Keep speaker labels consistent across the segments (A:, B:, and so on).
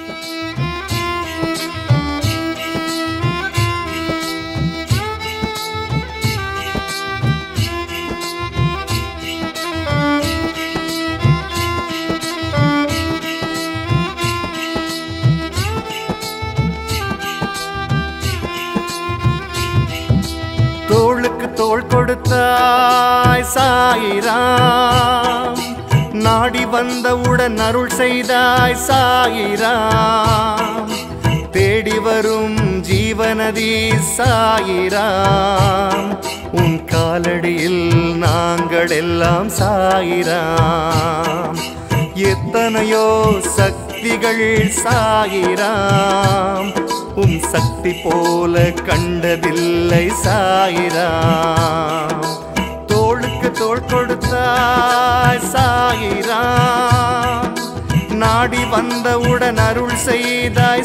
A: தோளுக்கு தோள் கொடுத்தாய் சாயிராம் நாடி வந்தவுடன் அருள் செய்தாய் சாயிராம் தேடி வரும் ஜீவநதி சாயிராம் உன் காலடியில் நாங்கள் எல்லாம் சாயிராம் எத்தனையோ சக்திகள் சாயிராம் உம் சக்தி போல கண்டதில்லை சாயிராம் தோளுக்கு தோள் கொடுத்தாய் சாயிராம் நாடி வந்தவுடன் அருள் செய்தாய்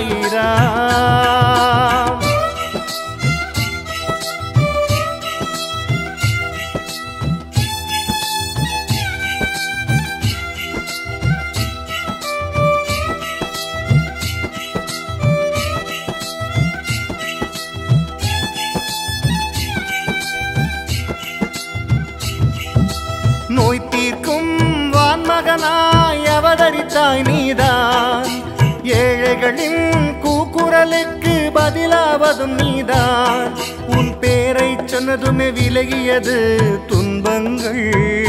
A: சாயிராம் நோய் தீர்க்கும் வான்மகனாய் அவதரித்தாய் நீதான் ஏழைகளின் கூக்குரலுக்கு பதிலாவதும் நீதான் உன் பேரை சொன்னதுமே விலகியது துன்பங்கள்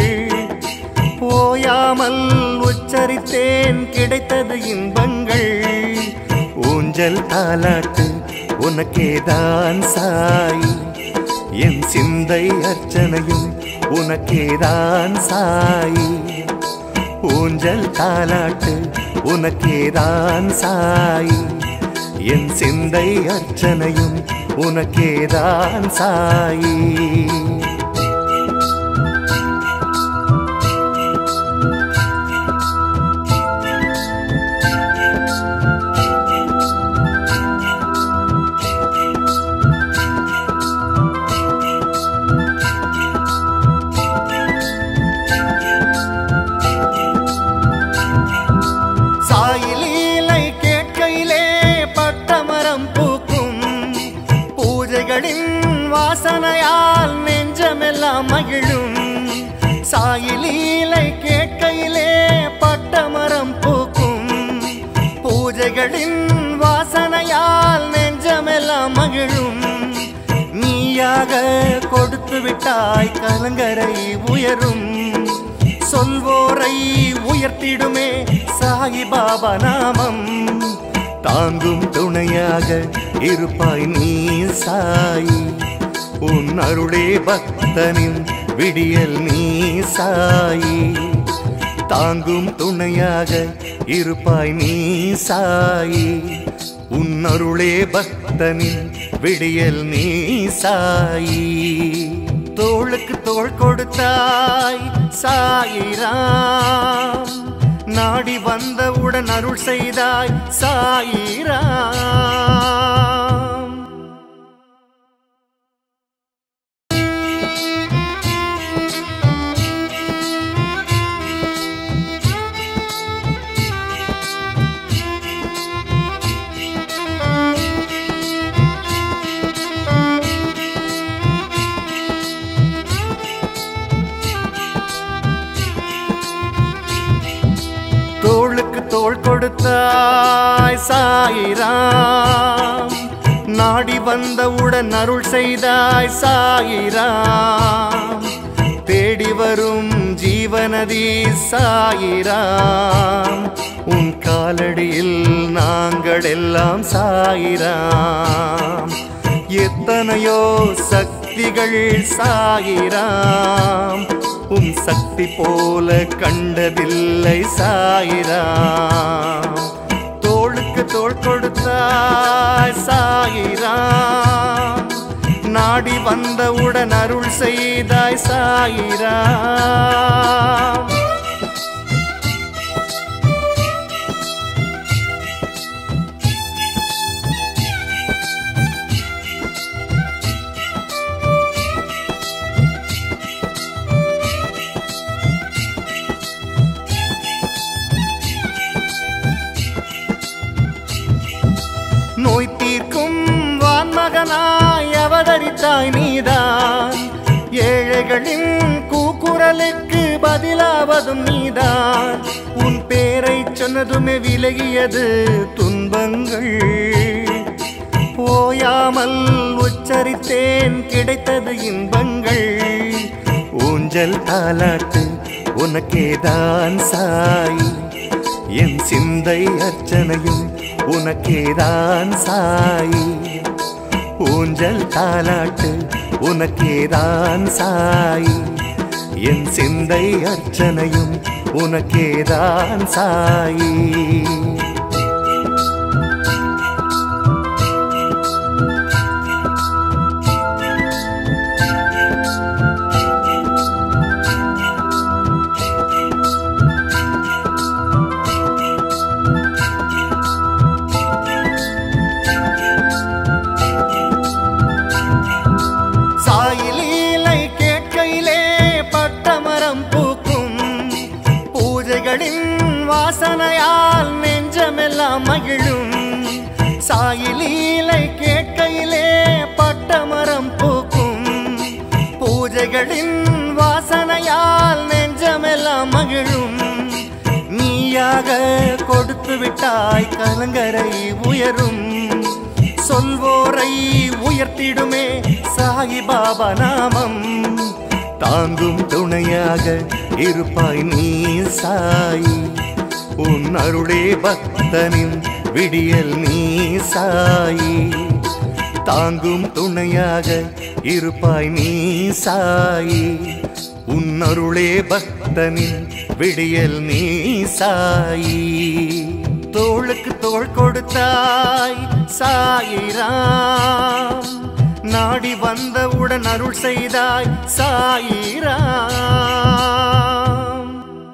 A: ஓயாமல் உச்சரித்தேன் கிடைத்தது இன்பங்கள் ஊஞ்சல் தாலாட்டு உனக்கேதான் சாய் என் சிந்தை அர்ச்சனையும் உனக்கேதான் சாய் ஊஞ்சல் தாலாட்டு உனக்கேதான் சாய் என் சிந்தை அர்ச்சனையும் உனக்கேதான் சாயி சாயிலீலை கேட்கையிலே பட்டமரம் பூக்கும் பூஜைகளின் வாசனையால் நெஞ்சமெல்லாம் மகிழும் சாயிலீலை கேட்கையிலே பட்டமரம் பூக்கும் பூஜைகளின் வாசனையால் நெஞ்சமெல்லாம் மகிழும் நீயாக கொடுத்து விட்டாய் கலங்கரை உயரும் சொல்வோரை உயர்த்திடுமே சாயிபாபா நாமம் தாங்கும் துணையாக இருப்பாய் நீ சாய் உன் அருளே பக்தனின் விடியல் நீ சாய் தாங்கும் துணையாக இருப்பாய் நீ சாய் உன் அருளே பக்தனின் விடியல் நீ சாயி தோளுக்கு தோள் கொடுத்தாய் சாயிராம் நாடி வந்தவுடன் அருள் செய்தாய் சாயிராம் தோளுக்கு தோள் கொடுத்தாய் சாயிராம் நாடி வந்தவுடன் அருள் செய்தாய் சாயிராம் தேடி வரும் ஜீவநதி சாயிராம் உன் காலடியில் நாங்கள் எல்லாம் சாயிராம் எத்தனையோ சக்திகள் சாயிராம் உம் சக்தி போல கண்டதில்லை சாயிராம் தோளுக்கு தோள் கொடுத்தாய் சாயிராம் நாடி வந்தவுடன் அருள் செய்தாய் சாயிராம் மகனாய் அவதரித்தாய் நீதான் ஏழைகளின் கூக்குரலுக்கு பதிலாவதும் நீதான் உன் பேரை சொன்னதுமே விலகியது துன்பங்கள் போயாமல் உச்சரித்தேன் கிடைத்தது இன்பங்கள் ஊஞ்சல் தாலாட்டு உனக்கேதான் சாய் என் சிந்தை அர்ச்சனையும் உனக்கேதான் சாய் ஊஞ்சல் தாலாட்டு உனக்கேதான் சாய் என் சிந்தை அர்ச்சனையும் உனக்கேதான் சாயி சாயிலீலை கேட்கையிலே பட்டமரம் பூக்கும் பூஜைகளின் வாசனையால் நெஞ்சமெல்லாம் மகிழும் சாயிலீலை கேட்கையிலே பட்டமரம் பூக்கும் பூஜைகளின் வாசனையால் நெஞ்சமெல்லாம் மகிழும் நீயாக கொடுத்து விட்டாய் கலங்கரை உயரும் சொல்வோரை உயர்த்திடுமே சாயிபாபா நாமம் தாங்கும் துணையாக இருப்பாய் நீ சாய் உன் அருளே பக்தனின் விடியல் நீ சாய் தாங்கும் துணையாக இருப்பாய் நீ சாய் உன் அருளே பக்தனின் விடியல் நீ சாயி தோளுக்கு தோள் கொடுத்தாய் சாயிராம் நாடி வந்தவுடன் அருள் செய்தாய் சாயிராம்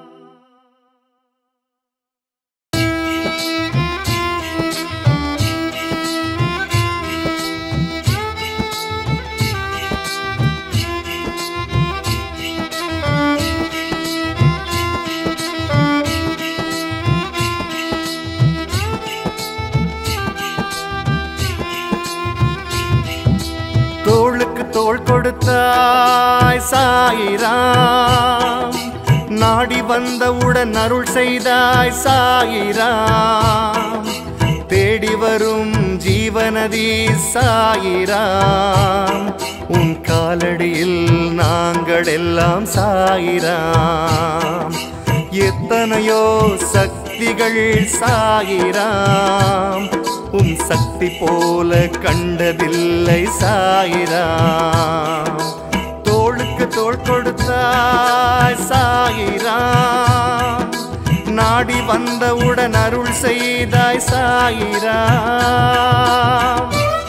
A: தோளுக்கு தோள் கொடுத்தாய் சாயிராம் நாடி வந்தவுடன் அருள் செய்தாய் சாயிராம் தேடி வரும் ஜீவநதி சாயிராம் உன் காலடியில் நாங்கள் எல்லாம் சாயிராம் எத்தனையோ சக்திகள் சாயிராம் உம் சக்தி போல கண்டதில்லை சாயிராம் தோளுக்கு தோள் கொடுத்தாய் சாயிராம் நாடி வந்தவுடன் அருள் செய்தாய் சாயிராம்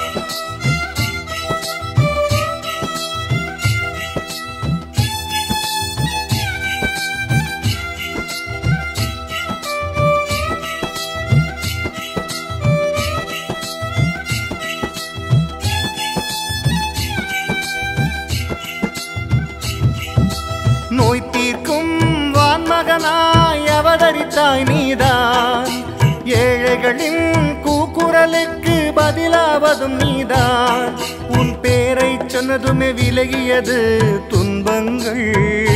A: நோய் தீர்க்கும் வான்மகனாய் அவதரித்தாய் நீதான் ஏழைகளின் கூக்குரலுக்கு பதிலாவதும் நீதான் உன் பேரை சொன்னதுமே விலகியது துன்பங்கள்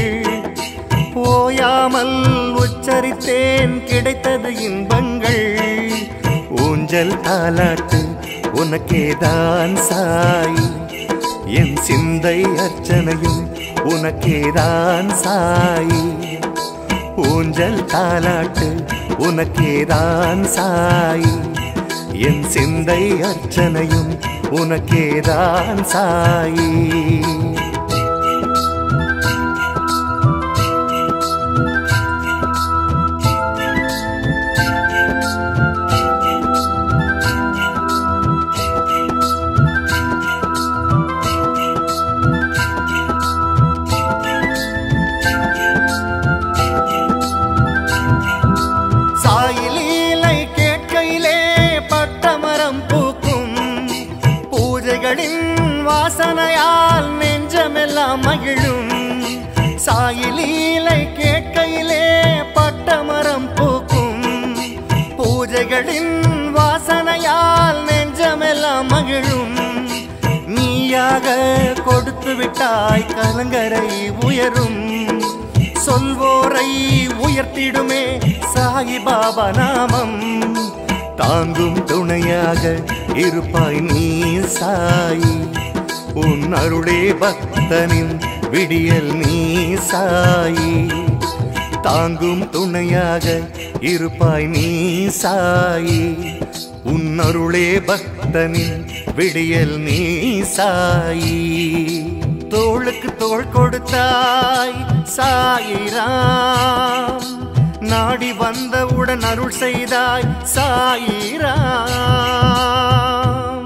A: போயாமல் உச்சரித்தேன் கிடைத்தது இன்பங்கள் ஊஞ்சல் தாலாட்டு உனக்கேதான் சாய் என் சிந்தை அர்ச்சனையும் உனக்கேதான் சாய் ஊஞ்சல் தாலாட்டு உனக்கேதான் சாய் என் சிந்தை அர்ச்சனையும் உனக்கேதான் சாயி சாயிலீலை கேட்கையிலே பட்டமரம் பூக்கும் பூஜைகளின் வாசனையால் நெஞ்சமெல்லாம் மகிழும் சாயிலீலை கேட்கையிலே பட்டமரம் பூக்கும் பூஜைகளின் வாசனையால் நெஞ்சமெல்லாம் மகிழும் நீயாக கொடுத்து விட்டாய் கலங்கரை உயரும் சொல்வோரை உயர்த்திடுமே சாயிபாபா நாமம் தாங்கும் துணையாக இருப்பாய் நீ சாயி உன் அருளே பக்தனின் விடியல் நீ சாயி தாங்கும் துணையாக இருப்பாய் நீ சாயி உன் அருளே பக்தனின் விடியல் நீ சாயி தோளுக்கு தோள் கொடுத்தாய் சாயிராம் நாடி வந்தவுடன் அருள் செய்தாய் சாயிராம்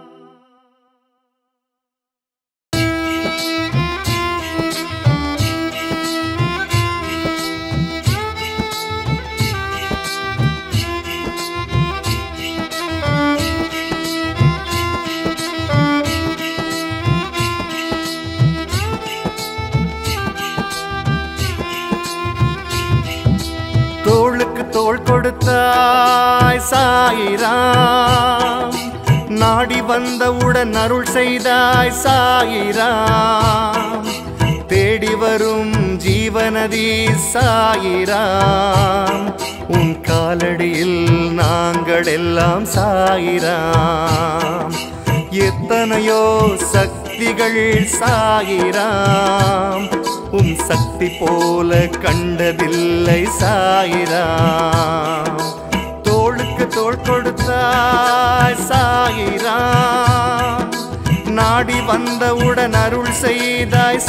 A: தோளுக்கு தோள் கொடுத்தாய் சாயிராம் நாடி வந்தவுடன் அருள் செய்தாய் சாயிராம் தேடி வரும் ஜீவநதி சாயிராம் உன் காலடியில் நாங்கள் எல்லாம் சாயிராம் எத்தனையோ சக்திகள் சாயிராம் உம் சக்தி போல கண்டதில்லை சாயிராம் தோளுக்கு தோள் கொடுத்தாய் சாயிராம் நாடி வந்தவுடன் அருள் செய்தாய்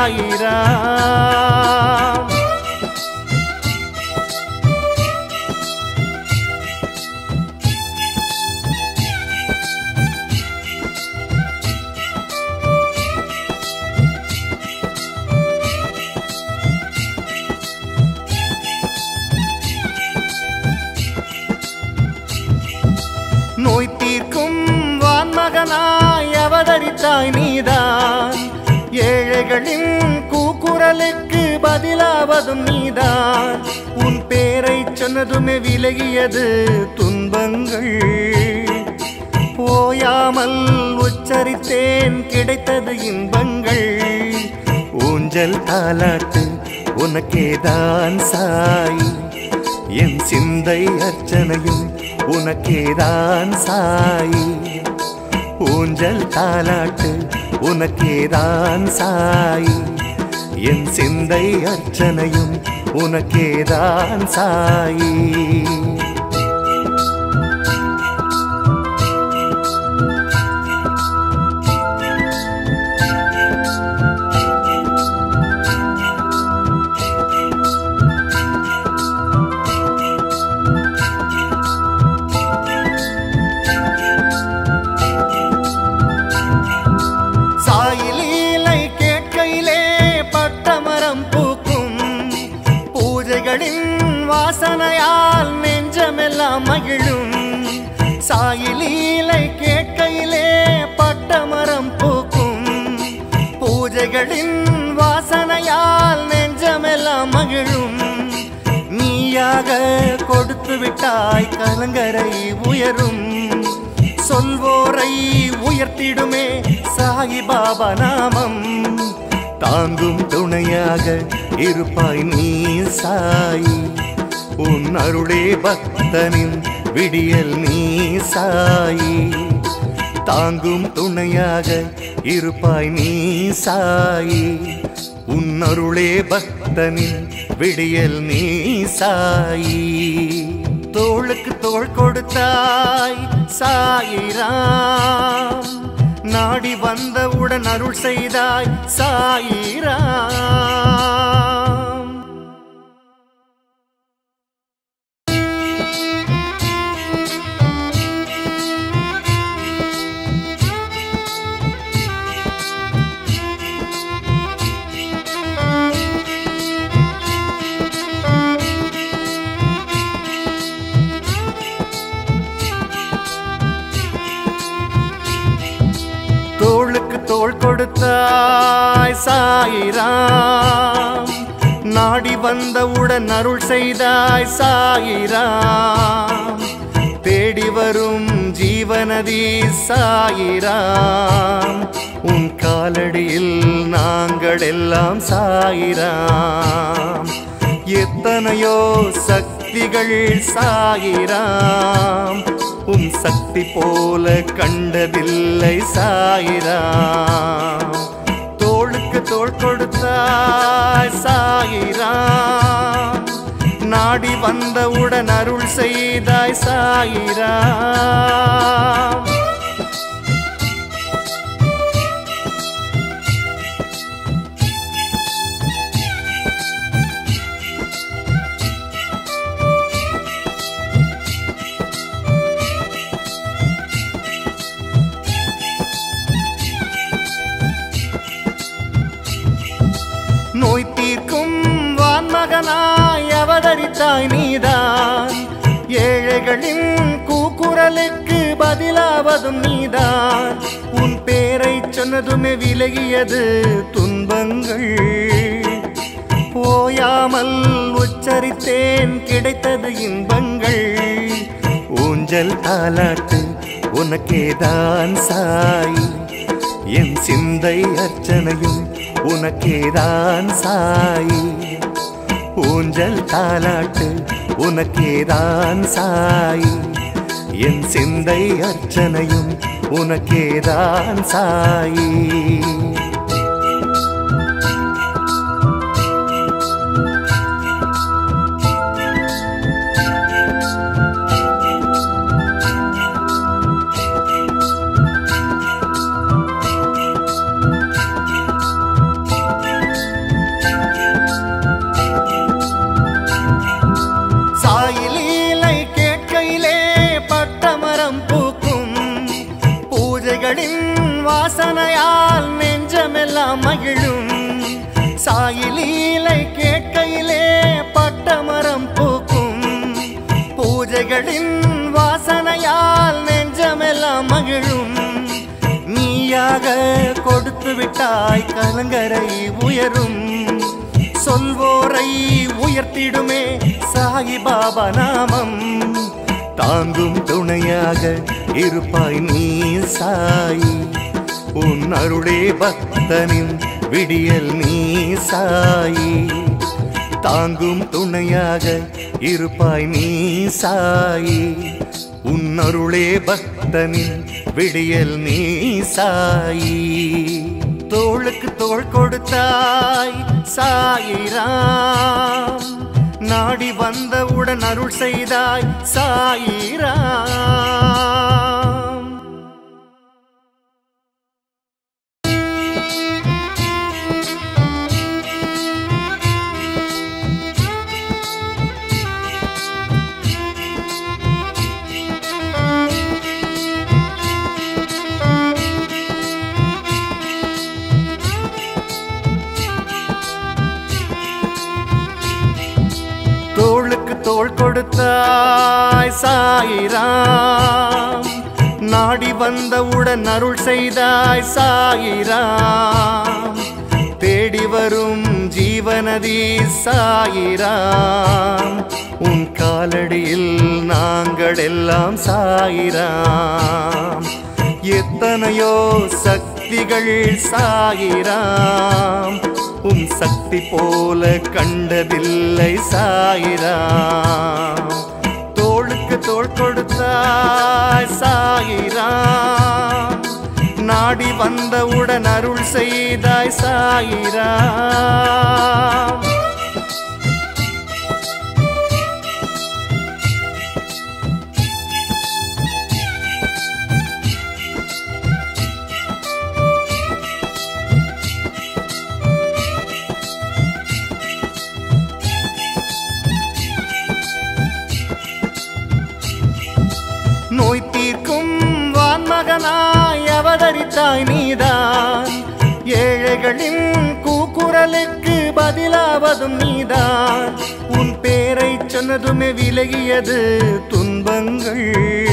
A: சாயிராம் நோய் தீர்க்கும் வான்மகனாய் அவதரித்தாய் நீதான் ஏழைகளின் கூக்குரலுக்கு பதிலாவதும் நீதான் உன் பேரை சொன்னதுமே விலகியது துன்பங்கள் ஓயாமல் உச்சரித்தேன் கிடைத்தது இன்பங்கள் ஊஞ்சல் தாலாட்டு உனக்கேதான் சாய் என் சிந்தை அர்ச்சனையும் உனக்கேதான் சாய் ஊஞ்சல் தாலாட்டு உனக்கேதான் சாய் என் சிந்தை அர்ச்சனையும் உனக்கேதான் சாயி சாயிலீலை கேட்கையிலே பட்டமரம் பூக்கும் பூஜைகளின் வாசனையால் நெஞ்சமெல்லாம் மகிழும் சாயிலீலை கேட்கையிலே பட்டமரம் பூக்கும் பூஜைகளின் வாசனையால் நெஞ்சமெல்லாம் மகிழும் நீயாக கொடுத்து விட்டாய் கலங்கரை உயரும் சொல்வோரை உயர்த்திடுமே சாயிபாபா நாமம் தாங்கும் துணையாக இருப்பாய் நீ சாயி உன் அருளே பக்தனின் விடியல் நீ சாயி தாங்கும் துணையாக இருப்பாய் நீ சாயி உன் அருளே பக்தனின் விடியல் நீ சாயி தோளுக்கு தோள் கொடுத்தாய் சாயிராம் நாடி வந்தவுடன் அருள் செய்தாய் சாயிராம் தோளுக்கு தோள் கொடுத்தாய் சாயிராம் நாடி வந்தவுடன் அருள் செய்தாய் சாயிராம் தேடி வரும் ஜீவநதி சாயிராம் உன் காலடியில் நாங்கள் எல்லாம் சாயிராம் எத்தனையோ சக்திகள் சாயிராம் உம் சக்தி போல கண்டதில்லை சாயிராம் தோளுக்கு தோள் கொடுத்தாய் சாயிராம் நாடி வந்தவுடன் அருள் செய்தாய் சாயிராம் நோய் தீர்க்கும் வான்மகனாய் அவதரித்தாய் நீதான் ஏழைகளின் கூக்குரலுக்கு பதிலாவதும் நீதான் உன் பேரை சொன்னதுமே விலகியது துன்பங்கள் போயாமல் உச்சரித்தேன் கிடைத்தது இன்பங்கள் ஊஞ்சல் தாலாட்டு உனக்கேதான் சாய் என் சிந்தை அர்ச்சனையும் உனக்கேதான் சாய் ஊஞ்சல் தாலாட்டு உனக்கேதான் சாய் என் சிந்தை அர்ச்சனையும் உனக்கேதான் சாயி சாயிலீலை கேட்கையிலே பட்டமரம் பூக்கும் பூஜைகளின் வாசனையால் நெஞ்சமெல்லாம் மகிழும் சாயிலீலை கேட்கையிலே பட்டமரம் பூக்கும் பூஜைகளின் வாசனையால் நெஞ்சமெல்லாம் மகிழும் நீயாக கொடுத்து விட்டாய் கலங்கரை உயரும் சொல்வோரை உயர்த்திடுமே சாயிபாபா நாமம் தாங்கும் துணையாக இருப்பாய் நீ சாய் உன் அருளே பக்தனின் விடியல் நீ சாய் தாங்கும் துணையாக இருப்பாய் நீ சாய் உன் அருளே பக்தனின் விடியல் நீ சாயி தோளுக்கு தோள் கொடுத்தாய் சாயிராம் நாடி வந்தவுடன் அருள் செய்தாய் சாயிராம் தோளுக்கு தோள் கொடுத்தாய் சாயிராம் நாடி வந்தவுடன் அருள் செய்தாய் சாயிராம் தேடி வரும் ஜீவநதி சாயிராம் உன் காலடியில் நாங்கள் எல்லாம் சாயிராம் எத்தனையோ சக்திகள் சாயிராம் உம் சக்தி போல கண்டதில்லை சாயிராம் தோளுக்கு தோள் கொடுத்தாய் சாயிராம் நாடி வந்தவுடன் அருள் செய்தாய் சாயிராம் நோய் தீர்க்கும் வான்மகனாய் அவதரித்தாய் நீதான் ஏழைகளின் கூக்குரலுக்கு பதிலாவதும் நீதான் உன் பேரை சொன்னதுமே விலகியது துன்பங்கள்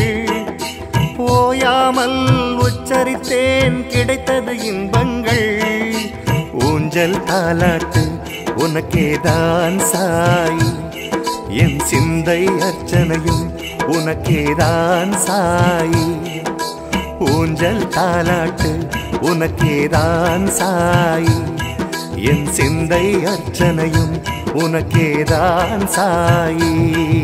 A: போயாமல் உச்சரித்தேன் கிடைத்தது இன்பங்கள் ஊஞ்சல் தாலாட்டு உனக்கேதான் சாய் என் சிந்தை அர்ச்சனையும் உனக்கேதான் சாய் ஊஞ்சல் தாலாட்டு உனக்கேதான் சாயி என் சிந்தை அர்ச்சனையும் உனக்கேதான் சாயி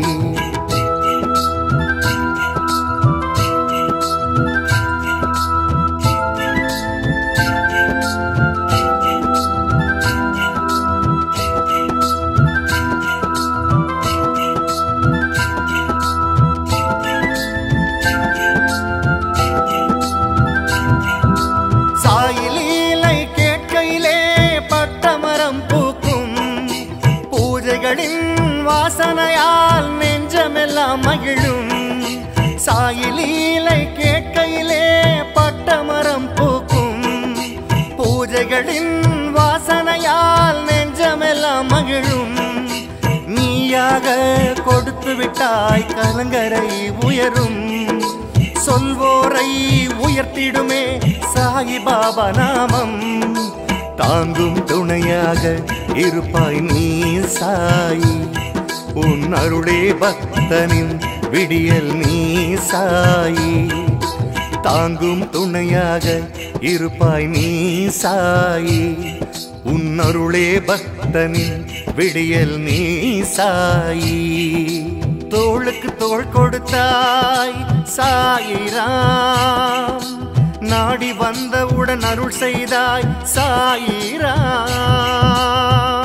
A: சாயிலீலை கேட்கையிலே பட்டமரம் பூக்கும் பூஜைகளின் வாசனையால் நெஞ்சமெல்லாம் மகிழும் சாயிலீலை கேட்கையிலே பட்டமரம் பூக்கும் பூஜைகளின் வாசனையால் நெஞ்சமெல்லாம் மகிழும் நீயாக கொடுத்து விட்டாய் கலங்கரை உயரும் சொல்வோரை உயர்த்திடுமே சாயிபாபா நாமம் தாங்கும் துணையாக இருப்பாய் நீ சாயி உன் அருளே பக்தனின் விடியல் நீ சாயி தாங்கும் துணையாக இருப்பாய் நீ சாயி உன் அருளே பக்தனின் விடியல் நீ சாயி தோளுக்கு தோள் கொடுத்தாய் சாயிராம் நாடி வந்தவுடன் அருள் செய்தாய் சாயிராம்